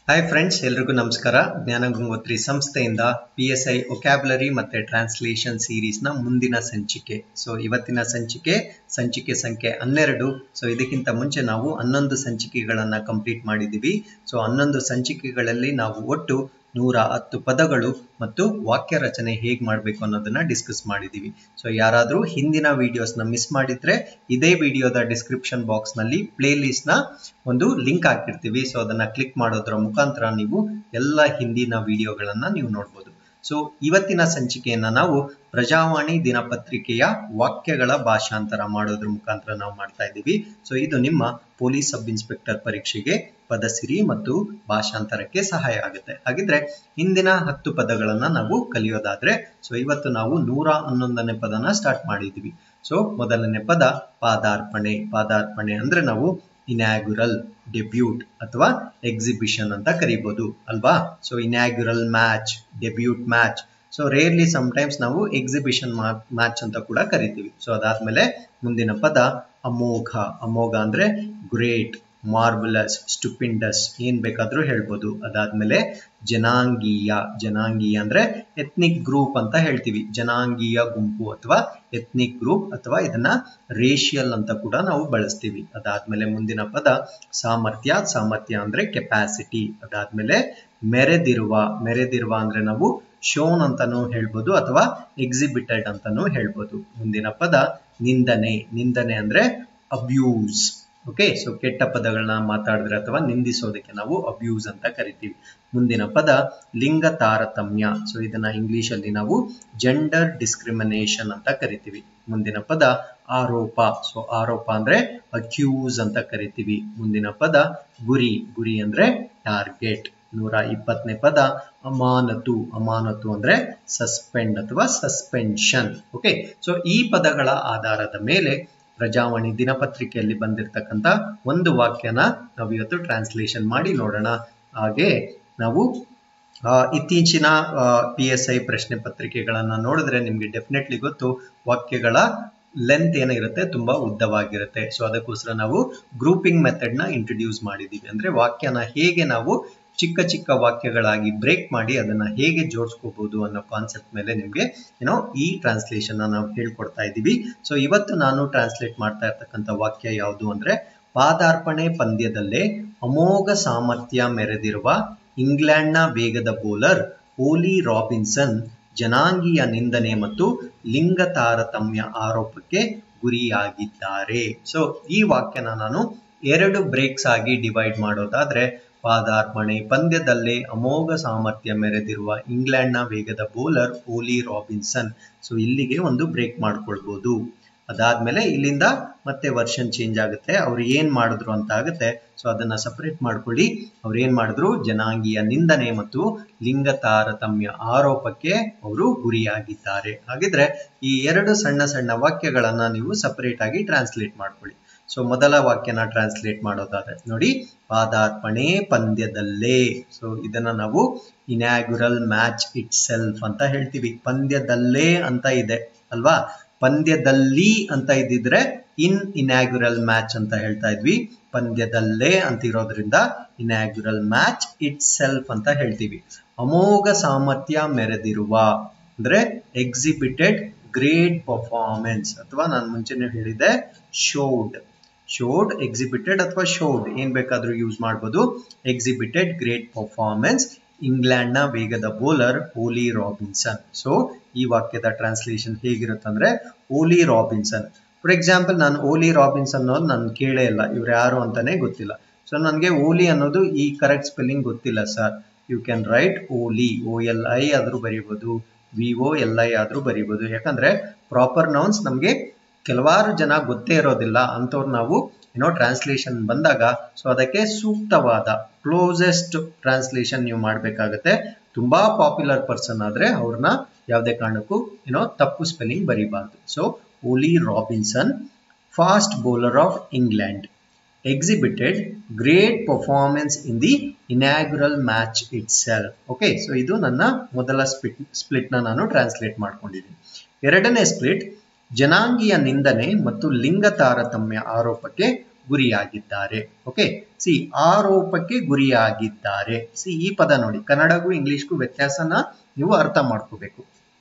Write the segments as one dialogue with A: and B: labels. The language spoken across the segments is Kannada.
A: ಹಾಯ್ ಫ್ರೆಂಡ್ಸ್ ಎಲ್ರಿಗೂ ನಮಸ್ಕಾರ ಜ್ಞಾನ ಗಂಗೋತ್ರಿ ಸಂಸ್ಥೆಯಿಂದ ಪಿ ಎಸ್ ಐ ಒಕ್ಯಾಬ್ಲರಿ ಮತ್ತೆ ಟ್ರಾನ್ಸ್ಲೇಷನ್ ಸೀರೀಸ್ ನ ಮುಂದಿನ ಸಂಚಿಕೆ ಸೊ ಇವತ್ತಿನ ಸಂಚಿಕೆ ಸಂಚಿಕೆ ಸಂಖ್ಯೆ ಹನ್ನೆರಡು ಸೊ ಇದಕ್ಕಿಂತ ಮುಂಚೆ ನಾವು ಹನ್ನೊಂದು ಸಂಚಿಕೆಗಳನ್ನ ಕಂಪ್ಲೀಟ್ ಮಾಡಿದೀವಿ ಸೊ ಹನ್ನೊಂದು ಸಂಚಿಕೆಗಳಲ್ಲಿ ನಾವು ಒಟ್ಟು ನೂರ ಹತ್ತು ಪದಗಳು ಮತ್ತು ವಾಕ್ಯ ರಚನೆ ಹೇಗ್ ಮಾಡಬೇಕು ಅನ್ನೋದನ್ನ ಡಿಸ್ಕಸ್ ಮಾಡಿದೀವಿ ಸೊ ಯಾರಾದ್ರೂ ಹಿಂದಿನ ವಿಡಿಯೋಸ್ ನ ಮಿಸ್ ಮಾಡಿದ್ರೆ ಇದೇ ವಿಡಿಯೋದ ಡಿಸ್ಕ್ರಿಪ್ಷನ್ ಬಾಕ್ಸ್ ನಲ್ಲಿ ಪ್ಲೇ ಲಿಸ್ಟ್ ನ ಒಂದು ಲಿಂಕ್ ಹಾಕಿರ್ತೀವಿ ಸೊ ಅದನ್ನ ಕ್ಲಿಕ್ ಮಾಡೋದ್ರ ಮುಖಾಂತರ ನೀವು ಎಲ್ಲ ಹಿಂದಿನ ವಿಡಿಯೋಗಳನ್ನ ನೀವು ನೋಡ್ಬೋದು ಸೊ ಇವತ್ತಿನ ಸಂಚಿಕೆಯನ್ನ ನಾವು ಪ್ರಜಾವಾಣಿ ದಿನಪತ್ರಿಕೆಯ ವಾಕ್ಯಗಳ ಭಾಷಾಂತರ ಮಾಡೋದ್ರ ಮುಖಾಂತರ ನಾವು ಮಾಡ್ತಾ ಇದ್ದೀವಿ ಸೊ ಇದು ನಿಮ್ಮ ಪೊಲೀಸ್ ಸಬ್ ಇನ್ಸ್ಪೆಕ್ಟರ್ ಪರೀಕ್ಷೆಗೆ ಪದಸಿರಿ ಮತ್ತು ಭಾಷಾಂತರಕ್ಕೆ ಸಹಾಯ ಆಗುತ್ತೆ ಹಾಗಿದ್ರೆ ಹಿಂದಿನ ಹತ್ತು ಪದಗಳನ್ನ ನಾವು ಕಲಿಯೋದಾದ್ರೆ ಸೊ ಇವತ್ತು ನಾವು ನೂರ ಹನ್ನೊಂದನೇ ಪದನ ಸ್ಟಾರ್ಟ್ ಮಾಡಿದೀವಿ ಸೊ ಮೊದಲನೇ ಪದ ಪಾದಾರ್ಪಣೆ ಪಾದಾರ್ಪಣೆ ಅಂದ್ರೆ ನಾವು ಇನ್ಯಾಗ್ಯುರಲ್ ಡೆಬ್ಯೂಟ್ ಅಥವಾ ಎಕ್ಸಿಬಿಷನ್ ಅಂತ ಕರಿಬಹುದು ಅಲ್ವಾ so inaugural match debut match so rarely times ನಾವು ಎಕ್ಸಿಬಿಷನ್ ಮ್ಯಾಚ್ ಅಂತ ಕೂಡ ಕರಿತೀವಿ ಸೊ ಅದಾದ್ಮೇಲೆ ಮುಂದಿನ ಪದ ಅಮೋಘ ಅಮೋಘ ಅಂದ್ರೆ ಗ್ರೇಟ್ ಮಾರ್ಬಲಸ್ ಸ್ಟುಪಿಂಡಸ್ ಏನ್ ಬೇಕಾದ್ರೂ ಹೇಳ್ಬೋದು ಅದಾದ್ಮೇಲೆ ಜನಾಂಗೀಯ ಜನಾಂಗೀಯ ಅಂದ್ರೆ ಎತ್ನಿಕ್ ಗ್ರೂಪ್ ಅಂತ ಹೇಳ್ತೀವಿ ಜನಾಂಗೀಯ ಗುಂಪು ಅಥವಾ ಎತ್ನಿಕ್ ಗ್ರೂಪ್ ಅಥವಾ ಇದನ್ನ ರೇಷಿಯಲ್ ಅಂತ ಕೂಡ ನಾವು ಬಳಸ್ತೀವಿ ಅದಾದ್ಮೇಲೆ ಮುಂದಿನ ಪದ ಸಾಮರ್ಥ್ಯ ಸಾಮರ್ಥ್ಯ ಅಂದ್ರೆ ಕೆಪಾಸಿಟಿ ಅದಾದ್ಮೇಲೆ ಮೆರೆದಿರುವ ಮೆರೆದಿರುವ ಅಂದ್ರೆ ನಾವು ಶೋನ್ ಅಂತಾನು ಹೇಳ್ಬೋದು ಅಥವಾ ಎಕ್ಸಿಬಿಟೆಡ್ ಅಂತಾನು ಹೇಳ್ಬೋದು ಮುಂದಿನ ಪದ ನಿಂದನೆ ನಿಂದನೆ ಅಂದ್ರೆ ಅಬ್ಯೂಸ್ ಓಕೆ ಸೊ ಕೆಟ್ಟ ಪದಗಳನ್ನ ಮಾತಾಡಿದ್ರೆ ಅಥವಾ ನಿಂದಿಸೋದಕ್ಕೆ ನಾವು ಅಬ್ಯೂಸ್ ಅಂತ ಕರಿತೀವಿ ಮುಂದಿನ ಪದ ಲಿಂಗ ತಾರತಮ್ಯ ಸೊ ಇದನ್ನ ಇಂಗ್ಲಿಷ್ ಅಲ್ಲಿ ನಾವು ಜೆಂಡರ್ ಡಿಸ್ಕ್ರಿಮಿನೇಷನ್ ಅಂತ ಕರಿತೀವಿ ಮುಂದಿನ ಪದ ಆರೋಪ ಸೊ ಆರೋಪ ಅಂದ್ರೆ ಅಕ್ಯೂಸ್ ಅಂತ ಕರಿತೀವಿ ಮುಂದಿನ ಪದ ಗುರಿ ಗುರಿ ಅಂದ್ರೆ ಟಾರ್ಗೆಟ್ ನೂರ ಇಪ್ಪತ್ತನೇ ಪದ ಅಮಾನತು ಅಮಾನತು ಅಂದ್ರೆ ಸಸ್ಪೆಂಡ್ ಅಥವಾ ಸಸ್ಪೆನ್ಷನ್ ಓಕೆ ಸೊ ಈ ಪದಗಳ ಆಧಾರದ ಮೇಲೆ ಪ್ರಜಾವಾಣಿ ದಿನಪತ್ರಿಕೆಯಲ್ಲಿ ಬಂದಿರತಕ್ಕಂತ ಒಂದು ವಾಕ್ಯನ ನಾವು ಇವತ್ತು ಟ್ರಾನ್ಸ್ಲೇಷನ್ ಮಾಡಿ ನೋಡೋಣ ಹಾಗೆ ನಾವು ಇತ್ತೀಚಿನ ಪಿ ಎಸ್ ಐ ಪ್ರಶ್ನೆ ಪತ್ರಿಕೆಗಳನ್ನ ನೋಡಿದ್ರೆ ನಿಮ್ಗೆ ಡೆಫಿನೆಟ್ಲಿ ಗೊತ್ತು ವಾಕ್ಯಗಳ ಲೆಂತ್ ಏನಿರುತ್ತೆ ತುಂಬಾ ಉದ್ದವಾಗಿರುತ್ತೆ ಸೊ ಅದಕ್ಕೋಸ್ಕರ ನಾವು ಗ್ರೂಪಿಂಗ್ ಮೆಥಡ್ ನ ಇಂಟ್ರೊಡ್ಯೂಸ್ ಮಾಡಿದೀವಿ ಅಂದ್ರೆ ವಾಕ್ಯನ ಹೇಗೆ ನಾವು ಚಿಕ್ಕ ಚಿಕ್ಕ ವಾಕ್ಯಗಳಾಗಿ ಬ್ರೇಕ್ ಮಾಡಿ ಅದನ್ನ ಹೇಗೆ ಜೋಡಿಸ್ಕೋಬಹುದು ಅನ್ನೋ ಕಾನ್ಸೆಪ್ಟ್ ಮೇಲೆ ನಿಮ್ಗೆ ಏನೋ ಈ ಟ್ರಾನ್ಸ್ಲೇಷನ್ ನಾವು ಹೇಳ್ಕೊಡ್ತಾ ಇದ್ದೀವಿ ಸೊ ಇವತ್ತು ನಾನು ಟ್ರಾನ್ಸ್ಲೇಟ್ ಮಾಡ್ತಾ ಇರ್ತಕ್ಕಂಥ ವಾಕ್ಯ ಯಾವುದು ಅಂದ್ರೆ ಪಾದಾರ್ಪಣೆ ಪಂದ್ಯದಲ್ಲೇ ಅಮೋಘ ಸಾಮರ್ಥ್ಯ ಮೆರೆದಿರುವ ಇಂಗ್ಲೆಂಡ್ನ ವೇಗದ ಬೌಲರ್ ಓಲಿ ರಾಬಿನ್ಸನ್ ಜನಾಂಗೀಯ ನಿಂದನೆ ಮತ್ತು ಲಿಂಗ ತಾರತಮ್ಯ ಆರೋಪಕ್ಕೆ ಗುರಿಯಾಗಿದ್ದಾರೆ ಸೊ ಈ ವಾಕ್ಯನ ನಾನು ಎರಡು ಬ್ರೇಕ್ಸ್ ಆಗಿ ಡಿವೈಡ್ ಮಾಡೋದಾದ್ರೆ ಪಾದಾರ್ಪಣೆ ಪಂದ್ಯದಲ್ಲೇ ಅಮೋಘ ಸಾಮರ್ಥ್ಯ ಮೆರೆದಿರುವ ಇಂಗ್ಲೆಂಡ್ನ ವೇಗದ ಬೌಲರ್ ಓಲಿ ರಾಬಿನ್ಸನ್ ಸೊ ಇಲ್ಲಿಗೆ ಒಂದು ಬ್ರೇಕ್ ಮಾಡ್ಕೊಳ್ಬಹುದು ಅದಾದ್ಮೇಲೆ ಇಲ್ಲಿಂದ ಮತ್ತೆ ವರ್ಷನ್ ಚೇಂಜ್ ಆಗುತ್ತೆ ಅವ್ರು ಏನ್ ಮಾಡಿದ್ರು ಅಂತ ಆಗುತ್ತೆ ಸೊ ಅದನ್ನ ಸಪರೇಟ್ ಮಾಡ್ಕೊಳ್ಳಿ ಅವ್ರು ಏನ್ ಮಾಡಿದ್ರು ಜನಾಂಗೀಯ ನಿಂದನೆ ಮತ್ತು ಲಿಂಗ ತಾರತಮ್ಯ ಆರೋಪಕ್ಕೆ ಅವರು ಗುರಿಯಾಗಿದ್ದಾರೆ ಹಾಗಿದ್ರೆ ಈ ಎರಡು ಸಣ್ಣ ಸಣ್ಣ ವಾಕ್ಯಗಳನ್ನ ನೀವು ಸಪರೇಟ್ ಆಗಿ ಟ್ರಾನ್ಸ್ಲೇಟ್ ಮಾಡ್ಕೊಳ್ಳಿ ಸೊ ಮೊದಲ ವಾಕ್ಯನ ಟ್ರಾನ್ಸ್ಲೇಟ್ ಮಾಡೋದಾದ್ರೆ ನೋಡಿ ಪಾದಾರ್ಪಣೆ ಪಂದ್ಯದಲ್ಲೇ ಸೊ ಇದನ್ನ ನಾವು ಇನ್ಯಾಗ್ಯುರಲ್ ಮ್ಯಾಚ್ ಇಟ್ ಸೆಲ್ಫ್ ಅಂತ ಹೇಳ್ತೀವಿ ಪಂದ್ಯದಲ್ಲೇ ಅಂತ ಇದೆ ಅಲ್ವಾ ಪಂದ್ಯದಲ್ಲಿ ಅಂತ ಇದ್ದಿದ್ರೆ ಇನ್ ಇನ್ಯಾಗ್ಯುರಲ್ ಮ್ಯಾಚ್ ಅಂತ ಹೇಳ್ತಾ ಇದ್ವಿ ಪಂದ್ಯದಲ್ಲೇ ಅಂತ ಇರೋದ್ರಿಂದ ಇನ್ಯಾಗ್ಯುರಲ್ ಮ್ಯಾಚ್ ಇಟ್ ಸೆಲ್ಫ್ ಅಂತ ಹೇಳ್ತೀವಿ ಅಮೋಘ ಸಾಮರ್ಥ್ಯ ಮೆರೆದಿರುವ ಅಂದ್ರೆ ಎಕ್ಸಿಬಿಟೆಡ್ ಗ್ರೇಟ್ ಪರ್ಫಾರ್ಮೆನ್ಸ್ ಅಥವಾ ನಾನು ಮುಂಚೆನೆ ಹೇಳಿದೆ ಶೋಡ್ ಶೋಡ್ ಎಕ್ಸಿಬಿಟೆಡ್ ಅಥವಾ ಶೋಡ್ ಏನ್ ಬೇಕಾದ್ರೂ ಯೂಸ್ ಮಾಡ್ಬೋದು ಎಕ್ಸಿಬಿಟೆಡ್ ಗ್ರೇಟ್ ಪರ್ಫಾರ್ಮೆನ್ಸ್ ಇಂಗ್ಲೆಂಡ್ ನ ವೇಗದ ಬೌಲರ್ ಓಲಿ ರಾಬಿನ್ಸನ್ ಸೊ ಈ ವಾಕ್ಯದ ಟ್ರಾನ್ಸ್ಲೇಷನ್ ಹೇಗಿರುತ್ತಂದ್ರೆ ಓಲಿ ರಾಬಿನ್ಸನ್ ಫಾರ್ ಎಕ್ಸಾಂಪಲ್ ನಾನು ಓಲಿ ರಾಬಿನ್ಸನ್ ಅನ್ನೋದು ನಾನು ಕೇಳೇ ಇಲ್ಲ ಇವ್ರು ಯಾರು ಅಂತಾನೆ ಗೊತ್ತಿಲ್ಲ ಸೊ ನನಗೆ ಓಲಿ ಅನ್ನೋದು ಈ ಕರೆಕ್ಟ್ ಸ್ಪೆಲ್ಲಿಂಗ್ ಗೊತ್ತಿಲ್ಲ sir you can write Ollie O L I ಆದ್ರೂ ಬರೀಬಹುದು ವಿ ಒ ಎಲ್ ಐ ಆದ್ರೂ ಬರೀಬಹುದು ಯಾಕಂದ್ರೆ ಪ್ರಾಪರ್ ನೌನ್ಸ್ ನಮಗೆ ಕೆಲವಾರು ಜನ ಗೊತ್ತೇ ಇರೋದಿಲ್ಲ ಅಂಥವ್ರು ನಾವು ಏನೋ ಟ್ರಾನ್ಸ್ಲೇಷನ್ ಬಂದಾಗ ಸೊ ಅದಕ್ಕೆ ಸೂಕ್ತವಾದ ಕ್ಲೋಸೆಸ್ಟ್ ಟ್ರಾನ್ಸ್ಲೇಷನ್ ನೀವು ಮಾಡಬೇಕಾಗತ್ತೆ ತುಂಬಾ ಪಾಪ್ಯುಲರ್ ಪರ್ಸನ್ ಆದ್ರೆ ಅವ್ರನ್ನ ಯಾವುದೇ ಕಾರಣಕ್ಕೂ ಏನೋ ತಪ್ಪು ಸ್ಪೆಲ್ಲಿಂಗ್ ಬರೀಬಾರ್ದು so Ollie Robinson fast bowler of England exhibited great performance in the inaugural match itself okay so ಇದು ನನ್ನ ಮೊದಲ ಸ್ಪ್ಲಿಟ್ ಸ್ಪ್ಲಿಟ್ ನ ನಾನು ಟ್ರಾನ್ಸ್ಲೇಟ್ ಮಾಡ್ಕೊಂಡಿದ್ದೀನಿ ಎರಡನೇ ಸ್ಪ್ಲಿಟ್ ಜನಾಂಗೀಯ ನಿಂದನೆ ಮತ್ತು ಲಿಂಗ ತಾರತಮ್ಯ ಆರೋಪಕ್ಕೆ ಗುರಿಯಾಗಿದ್ದಾರೆ ಓಕೆ ಸಿ ಆರೋಪಕ್ಕೆ ಗುರಿಯಾಗಿದ್ದಾರೆ ಸಿ ಈ ಪದ ನೋಡಿ ಕನ್ನಡಗೂ ಇಂಗ್ಲಿಷ್ಗೂ ವ್ಯತ್ಯಾಸನ ನೀವು ಅರ್ಥ ಮಾಡ್ಕೋಬೇಕು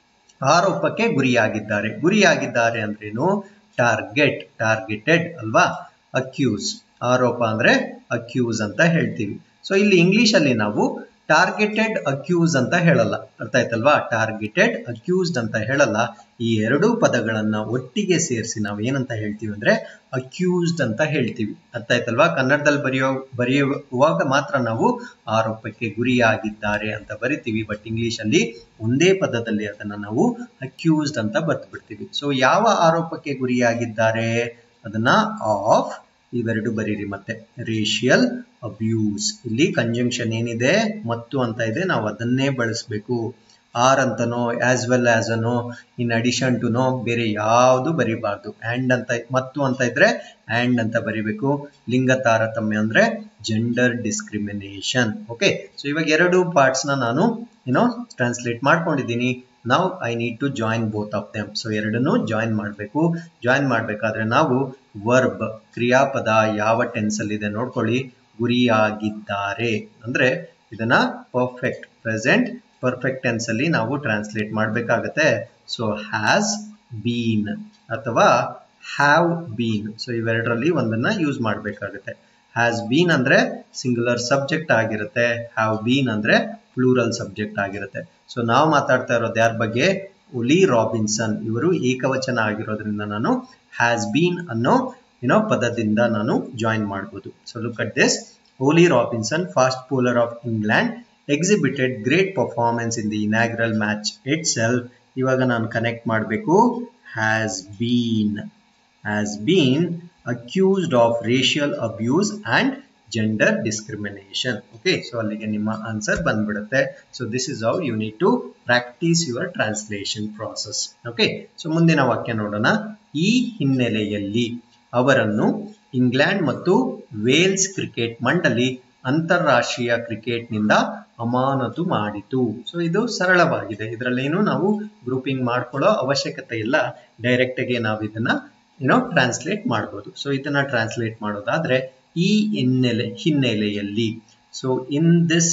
A: ಆರೋಪಕ್ಕೆ ಗುರಿಯಾಗಿದ್ದಾರೆ ಗುರಿಯಾಗಿದ್ದಾರೆ ಅಂದ್ರೇನು ಟಾರ್ಗೆಟ್ ಟಾರ್ಗೆಟೆಡ್ ಅಲ್ವಾ ಅಕ್ಯೂಸ್ ಆರೋಪ ಅಂದ್ರೆ ಅಕ್ಯೂಸ್ ಅಂತ ಹೇಳ್ತೀವಿ ಸೊ ಇಲ್ಲಿ ಇಂಗ್ಲಿಷ್ ಅಲ್ಲಿ ನಾವು ಟಾರ್ಗೆಟೆಡ್ ಅಕ್ಯೂಸ್ ಅಂತ ಹೇಳಲ್ಲ ಅರ್ಥ ಆಯ್ತಲ್ವಾ ಟಾರ್ಗೆಟೆಡ್ ಅಕ್ಯೂಸ್ಡ್ ಅಂತ ಹೇಳಲ್ಲ ಈ ಎರಡೂ ಪದಗಳನ್ನ ಒಟ್ಟಿಗೆ ಸೇರಿಸಿ ನಾವು ಏನಂತ ಹೇಳ್ತೀವಿ ಅಂದ್ರೆ ಅಕ್ಯೂಸ್ಡ್ ಅಂತ ಹೇಳ್ತೀವಿ ಅರ್ಥ ಆಯ್ತಲ್ವಾ ಕನ್ನಡದಲ್ಲಿ ಬರೆಯೋ ಬರೆಯುವಾಗ ಮಾತ್ರ ನಾವು ಆರೋಪಕ್ಕೆ ಗುರಿಯಾಗಿದ್ದಾರೆ ಅಂತ ಬರಿತೀವಿ ಬಟ್ ಇಂಗ್ಲಿಷ್ ಅಲ್ಲಿ ಒಂದೇ ಪದದಲ್ಲಿ ಅದನ್ನ ನಾವು ಅಕ್ಯೂಸ್ಡ್ ಅಂತ ಬರ್ತು ಬಿಡ್ತೀವಿ ಸೊ ಯಾವ ಆರೋಪಕ್ಕೆ ಗುರಿಯಾಗಿದ್ದಾರೆ ಅದನ್ನ ಆಫ್ ಇವೆರಡು ಬರೀರಿ ಮತ್ತೆ ರೇಷಿಯಲ್ ಅಬ್ಯೂಸ್ ಇಲ್ಲಿ ಕಂಜಂಕ್ಷನ್ ಏನಿದೆ ಮತ್ತು ಅಂತ ಇದೆ ನಾವು ಅದನ್ನೇ ಬಳಸಬೇಕು ಆರ್ ಅಂತನೋ ಆಸ್ ವೆಲ್ ಆಸ್ ಅನೋ ಇನ್ ಅಡಿಷನ್ ಟು ನೋ ಬೇರೆ ಯಾವುದು ಬರಿಬಾರ್ದು ಆ್ಯಂಡ್ ಅಂತ ಮತ್ತು ಅಂತ ಇದ್ರೆ ಆ್ಯಂಡ್ ಅಂತ ಬರಿಬೇಕು ಲಿಂಗ ತಾರತಮ್ಯ ಅಂದ್ರೆ ಜೆಂಡರ್ ಡಿಸ್ಕ್ರಿಮಿನೇಷನ್ ಓಕೆ ಸೊ ಇವಾಗ ಎರಡು ಪಾರ್ಟ್ಸ್ನ ನಾನು ಏನೋ ಟ್ರಾನ್ಸ್ಲೇಟ್ ಮಾಡ್ಕೊಂಡಿದ್ದೀನಿ ನಾವು I need to join both of them so ಎರಡನ್ನೂ ಜಾಯಿನ್ ಮಾಡಬೇಕು ಜಾಯಿನ್ ಮಾಡಬೇಕಾದ್ರೆ ನಾವು ವರ್ಬ್ ಕ್ರಿಯಾಪದ ಯಾವ ಟೆನ್ಸ್ ಅಲ್ಲಿ ಇದೆ ನೋಡ್ಕೊಳ್ಳಿ ಗುರಿಯಾಗಿದ್ದಾರೆ ಅಂದ್ರೆ ಇದನ್ನ ಪರ್ಫೆಕ್ಟ್ ಪ್ರೆಸೆಂಟ್ ಪರ್ಫೆಕ್ಟ್ ಟೆನ್ಸ್ ಅಲ್ಲಿ ನಾವು ಟ್ರಾನ್ಸ್ಲೇಟ್ ಮಾಡಬೇಕಾಗತ್ತೆ ಸೊ ಹ್ಯಾಸ್ ಬೀನ್ ಅಥವಾ ಹ್ಯಾವ್ ಬೀನ್ ಸೊ ಇವೆರಡರಲ್ಲಿ ಒಂದನ್ನ ಯೂಸ್ ಮಾಡಬೇಕಾಗುತ್ತೆ ಹ್ಯಾಸ್ ಬೀನ್ ಅಂದ್ರೆ ಸಿಂಗುಲರ್ ಸಬ್ಜೆಕ್ಟ್ ಆಗಿರುತ್ತೆ ಹ್ಯಾವ್ ಬೀನ್ ಅಂದ್ರೆ ಪ್ಲೂರಲ್ ಸಬ್ಜೆಕ್ಟ್ ಆಗಿರುತ್ತೆ ಸೊ ನಾವು ಮಾತಾಡ್ತಾ ಇರೋದು ಯಾರ ಬಗ್ಗೆ ಒಲಿ ರಾಬಿನ್ಸನ್ ಇವರು ಏಕವಚನ ಆಗಿರೋದ್ರಿಂದ ನಾನು ಹ್ಯಾಸ್ ಬೀನ್ ಅನ್ನೋ ಏನೋ ಪದದಿಂದ ನಾನು ಜಾಯಿನ್ ಮಾಡ್ಬೋದು so look at this Ollie Robinson fast bowler of England exhibited great performance in the inaugural match itself ಇವಾಗ ನಾನು ಕನೆಕ್ಟ್ ಮಾಡಬೇಕು has been has been accused of racial abuse and gender discrimination okay so ಅಲ್ಲಿಗೆ ನಿಮ್ಮ ಆನ್ಸರ್ ಬಂದ್ಬಿಡುತ್ತೆ so this is how you need to practise your translation process okay so ಮುಂದಿನ ವಾಕ್ಯ ನೋಡೋಣ ಈ ಹಿನ್ನೆಲೆಯಲ್ಲಿ ಅವರನ್ನು ಇಂಗ್ಲೆಂಡ್ ಮತ್ತು ವೇಲ್ಸ್ ಕ್ರಿಕೆಟ್ ಮಂಡಳಿ ಅಂತಾರಾಷ್ಟ್ರೀಯ ಕ್ರಿಕೆಟ್ನಿಂದ ಅಮಾನತು ಮಾಡಿತು ಸೊ ಇದು ಸರಳವಾಗಿದೆ ಇದರಲ್ಲೇನು ನಾವು ಗ್ರೂಪಿಂಗ್ ಮಾಡ್ಕೊಳ್ಳೋ ಅವಶ್ಯಕತೆ ಇಲ್ಲ ಡೈರೆಕ್ಟ್ ಆಗಿ ನಾವು ಇದನ್ನ ಏನೋ ಟ್ರಾನ್ಸ್ಲೇಟ್ ಮಾಡ್ಬೋದು ಸೊ ಇದನ್ನ ಟ್ರಾನ್ಸ್ಲೇಟ್ ಮಾಡೋದಾದ್ರೆ ಈ ಹಿನ್ನೆಲೆ ಹಿನ್ನೆಲೆಯಲ್ಲಿ so in this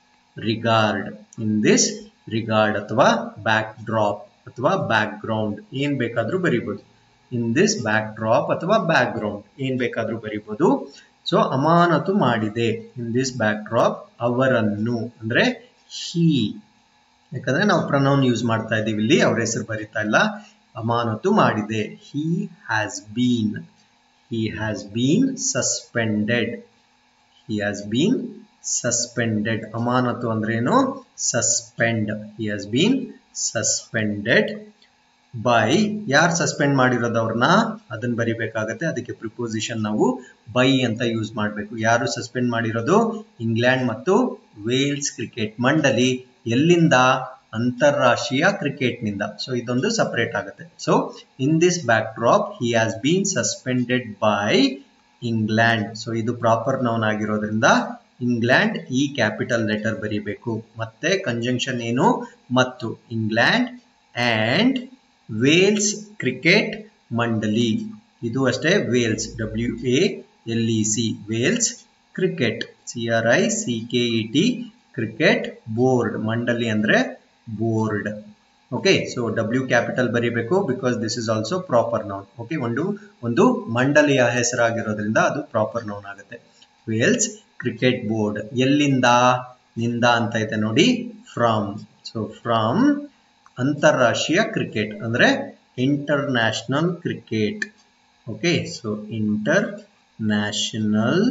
A: regard in this regard ಅಥವಾ ಬ್ಯಾಕ್ ಡ್ರಾಪ್ ಅಥವಾ ಬ್ಯಾಕ್ ಗ್ರೌಂಡ್ ಏನ್ ಬೇಕಾದ್ರೂ ಬರಿಬೋದು ಇನ್ ದಿಸ್ ಬ್ಯಾಕ್ ಡ್ರಾಪ್ ಅಥವಾ ಬ್ಯಾಕ್ ಗ್ರೌಂಡ್ ಏನ್ ಬೇಕಾದ್ರೂ ಬರಿಬೋದು ಸೊ ಅಮಾನತು ಮಾಡಿದೆ ಇನ್ ದಿಸ್ ಬ್ಯಾಕ್ ಡ್ರಾಪ್ ಅವರನ್ನು ಅಂದ್ರೆ ಹಿ ಯಾಕಂದ್ರೆ ನಾವು ಪ್ರನೌನ್ ಯೂಸ್ ಮಾಡ್ತಾ ಇದೀವಿ ಇಲ್ಲಿ ಅವ್ರ ಹೆಸರು ಬರಿತಾ ಇಲ್ಲ ಅಮಾನತು ಮಾಡಿದೆ he has been he has been suspended he has been suspended ಅಮಾನತು ಅಂದ್ರೇನು suspend he has been suspended by ಯಾರು ಸಸ್ಪೆಂಡ್ ಮಾಡಿರೋದು ಅವ್ರನ್ನ ಅದನ್ನ ಬರಿಬೇಕಾಗತ್ತೆ ಅದಕ್ಕೆ ಪ್ರಿಪೋಸಿಷನ್ ನಾವು ಬೈ ಅಂತ ಯೂಸ್ ಮಾಡಬೇಕು ಯಾರು ಸಸ್ಪೆಂಡ್ ಮಾಡಿರೋದು ಇಂಗ್ಲೆಂಡ್ ಮತ್ತು ವೇಲ್ಸ್ ಕ್ರಿಕೆಟ್ ಮಂಡಳಿ ಎಲ್ಲಿಂದ ಅಂತಾರಾಷ್ಟ್ರೀಯ ಕ್ರಿಕೆಟ್ನಿಂದ ಸೊ ಇದೊಂದು ಸಪರೇಟ್ ಆಗುತ್ತೆ so in this backdrop he has been suspended by England so ಇದು ಪ್ರಾಪರ್ ನೌನ್ ಆಗಿರೋದ್ರಿಂದ ಇಂಗ್ಲೆಂಡ್ ಈ ಕ್ಯಾಪಿಟಲ್ ಲೆಟರ್ ಬರೀಬೇಕು ಮತ್ತೆ ಕಂಜಂಕ್ಷನ್ ಏನು ಮತ್ತು ಇಂಗ್ಲೆಂಡ್ ಅಂಡ್ ವೇಲ್ಸ್ ಕ್ರಿಕೆಟ್ ಮಂಡಳಿ ಇದು ಅಷ್ಟೇ Wales W A L E C Wales cricket C R I C K E T cricket board ಮಂಡಳಿ ಅಂದ್ರೆ board okay so W capital ಬರೀಬೇಕು because this is also proper noun okay ಒಂದು ಒಂದು ಮಂಡಳಿಯ ಹೆಸರಾಗಿರೋದ್ರಿಂದ ಅದು ಪ್ರಾಪರ್ ನೌನ್ ಆಗುತ್ತೆ ವೇಲ್ಸ್ ಕ್ರಿಕೆಟ್ ಬೋರ್ಡ್ ಎಲ್ಲಿಂದ ನಿಂದ ಅಂತ ಇದೆ ನೋಡಿ ಫ್ರಮ್ ಸೊ ಫ್ರಮ್ ಅಂತಾರಾಷ್ಟ್ರೀಯ ಕ್ರಿಕೆಟ್ ಅಂದ್ರೆ international cricket okay so international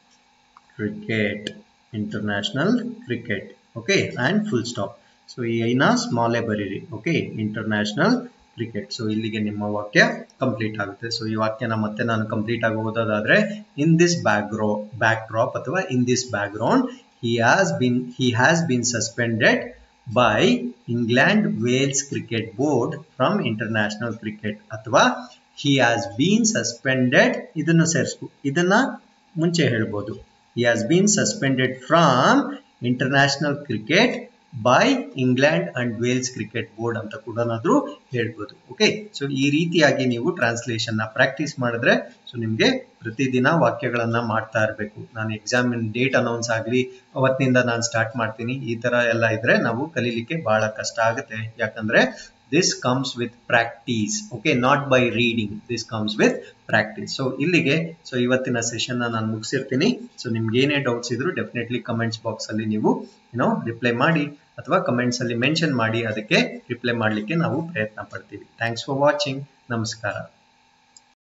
A: cricket international cricket okay and full stop so ಈ ಐನ ಸ್ಮಾಲೇ ಬರೀರಿ ಓಕೆ ಇಂಟರ್ನ್ಯಾಷನಲ್ ಕ್ರಿಕೆಟ್ ಸೊ ಇಲ್ಲಿಗೆ ನಿಮ್ಮ ವಾಕ್ಯ ಕಂಪ್ಲೀಟ್ ಆಗುತ್ತೆ ಸೊ ಈ ವಾಕ್ಯನ ಮತ್ತೆ ನಾನು ಕಂಪ್ಲೀಟ್ ಆಗಿ ಓದೋದಾದ್ರೆ in this back grow backdrop ಅಥವಾ in this background he has been he has been suspended by England Wales cricket board from international cricket ಅಥವಾ ಹಿ ಹ್ಯಾಸ್ ಬೀನ್ ಸಸ್ಪೆಂಡೆಡ್ ಇದನ್ನು ಸೇರಿಸ್ಕು ಇದನ್ನ ಮುಂಚೆ ಹೇಳ್ಬೋದು he has been suspended from international cricket by England and Wales cricket board ಅಂತ ಕೂಡ ಹೇಳ್ಬೋದು ಓಕೆ ಸೊ ಈ ರೀತಿಯಾಗಿ ನೀವು ಟ್ರಾನ್ಸ್ಲೇಷನ್ ನ ಪ್ರಾಕ್ಟೀಸ್ ಮಾಡಿದ್ರೆ ಸೊ ನಿಮಗೆ ಪ್ರತಿದಿನ ವಾಕ್ಯಗಳನ್ನ ಮಾಡ್ತಾ ಇರಬೇಕು ನಾನು ಎಕ್ಸಾಮಿನ್ ಡೇಟ್ ಅನೌನ್ಸ್ ಆಗಲಿ ಅವತ್ತಿನಿಂದ ನಾನು ಸ್ಟಾರ್ಟ್ ಮಾಡ್ತೀನಿ ಈ ತರ ಎಲ್ಲ ಇದ್ರೆ ನಾವು ಕಲೀಲಿಕ್ಕೆ ಬಹಳ ಕಷ್ಟ ಆಗುತ್ತೆ ಯಾಕಂದ್ರೆ this comes with practice okay not by reading this comes with practice so ಇಲ್ಲಿಗೆ ಸೊ ಇವತ್ತಿನ ಸೆಷನ್ ನಾನು ಮುಗಿಸಿರ್ತೀನಿ ಸೊ ನಿಮ್ಗೆ ಏನೇ ಡೌಟ್ಸ್ ಇದ್ರು ಡೆಫಿನೆಟ್ಲಿ ಕಮೆಂಟ್ಸ್ ಬಾಕ್ಸ್ ಅಲ್ಲಿ ನೀವು ಏನೋ ರಿಪ್ಲೈ ಮಾಡಿ ಅಥವಾ ಕಮೆಂಟ್ಸ್ ಅಲ್ಲಿ ಮೆನ್ಷನ್ ಮಾಡಿ ಅದಕ್ಕೆ ರಿಪ್ಲೈ ಮಾಡಲಿಕ್ಕೆ ನಾವು ಪ್ರಯತ್ನ ಪಡ್ತೀವಿ ಥ್ಯಾಂಕ್ಸ್ ಫಾರ್ ವಾಚಿಂಗ್ ನಮಸ್ಕಾರ